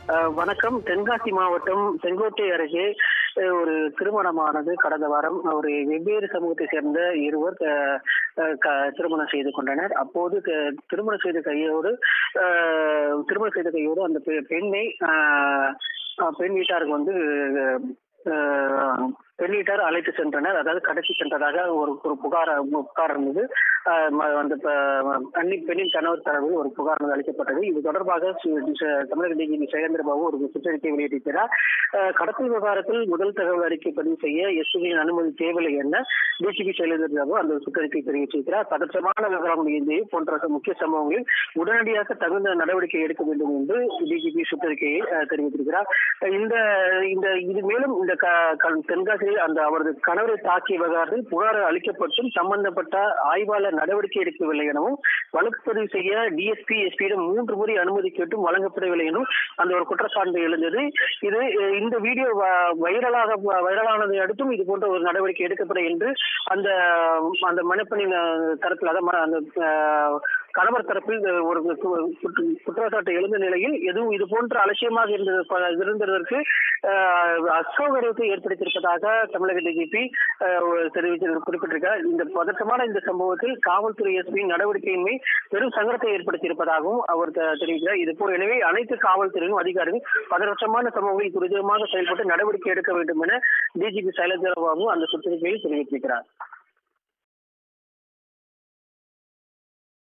அஹ், வணக்கம் தென்காசி மாவட்டம் செங்கோட்டை அருகே அஹ், ஒரு திருமணமானது கடந்த வாரம் ஒரு வெவ்வேறு சமூகத்தை சேர்ந்த இருவர் அஹ், அஹ், க- திருமணம் செய்து கொண்டனர் அப்போது க- திருமணம் செய்த கையோடு அஹ், திருமணம் செய்த கையோடு அந்த பெ- பெண்ணை அஹ், அஹ், பெண் வீட்டாருக்கு வந்து அஹ், பெண் வீட்டார் அழைத்து சென்றனர் அதாவது கடத்தி சென்றதாக ஒரு ஒரு புகார் புகார் இருந்தது அஹ், ம- அந்த ப- அன்னி பெண்ணின் கணவர் தரவில் ஒரு புகார் வந்து அளிக்கப்பட்டது இது தொடர்பாக சு- சு- தமிழக டிஜிபி சேகேந்திர பாபு ஒரு சுற்றறிக்கை வெளியிட்டிருக்கிறார் அஹ், கடத்தல் விவகாரத்தில் முதல் தகவல் அறிக்கை பதிவு செய்ய எஸ்பியின் அனுமதி தேவையில்லை என டிஜிபி சைலேந்திர பாபு அந்த சுற்றறிக்கை தெரிவிச்சிருக்கிறார் பதற்றமான விவகாரம் இது போன்ற முக்கிய சம்பவங்களில் உடனடியாக தகுந்த நடவடிக்கை எடுக்க வேண்டும் என்று டிஜிபி சுற்றறிக்கையை அஹ், தெரிவித்திருக்கிறார் இந்த இந்த இது மேலும் இந்த க- க- தென்காசியில் அந்த அவரது கணவரை தாக்கிய விவகாரத்தில் புகார் அளிக்கப்பட்டும் சம்பந்தப்பட்ட ஆய்வாளர் நடவடிக்கை எடுக்கவில்லை எனவும் வழக்கு பதிவு செய்ய டிஎஸ்பி எஸ்பியிடம் மூன்று முறை அனுமதி கேட்டும் வழங்கப்படவில்லை எனவும் அந்த ஒரு குற்றச்சாட்டு எழுந்தது இது அஹ், இந்த வீடியோ வ- வைரலாக வைரலானதை அடுத்தும் இது போன்ற ஒரு நடவடிக்கை எடுக்கப்பட என்று அந்த அந்த மணப்பெண்ணின் அஹ், தரப்பில் அதாவது ம- அந்த அஹ், கணவர் தரப்பில் ஒரு கு- குற்ற- குற்றச்சாட்டு எழுந்த நிலையில் எதுவும் இது போன்ற அலட்சியமாக இருந்தது ப- இருந்ததற்கு அஹ், அசௌகரியத்தை ஏற்படுத்தியிருப்பதாக தமிழக டிஜிபி தெரிவித்து குறிப்பிட்டிருக்கிறார் இந்த பதற்றமான இந்த சம்பவத்தில் காவல்துறை எஸ்பியின் நடவடிக்கையின்மை பெரும் சங்கடத்தை ஏற்படுத்தியிருப்பதாகவும் அவர் தெ- தெரிவிக்கிறார் இது போல் எனவே அனைத்து காவல்துறையும் அதிகாரிகள் பதற்றமான சம்பவங்களில் துரிதமாக செயல்பட்டு நடவடிக்கை எடுக்க வேண்டும் என டிஜிபி சைலஜா பாபு அந்த சுற்றறிக்கையில் தெரிவித்திருக்கிறார்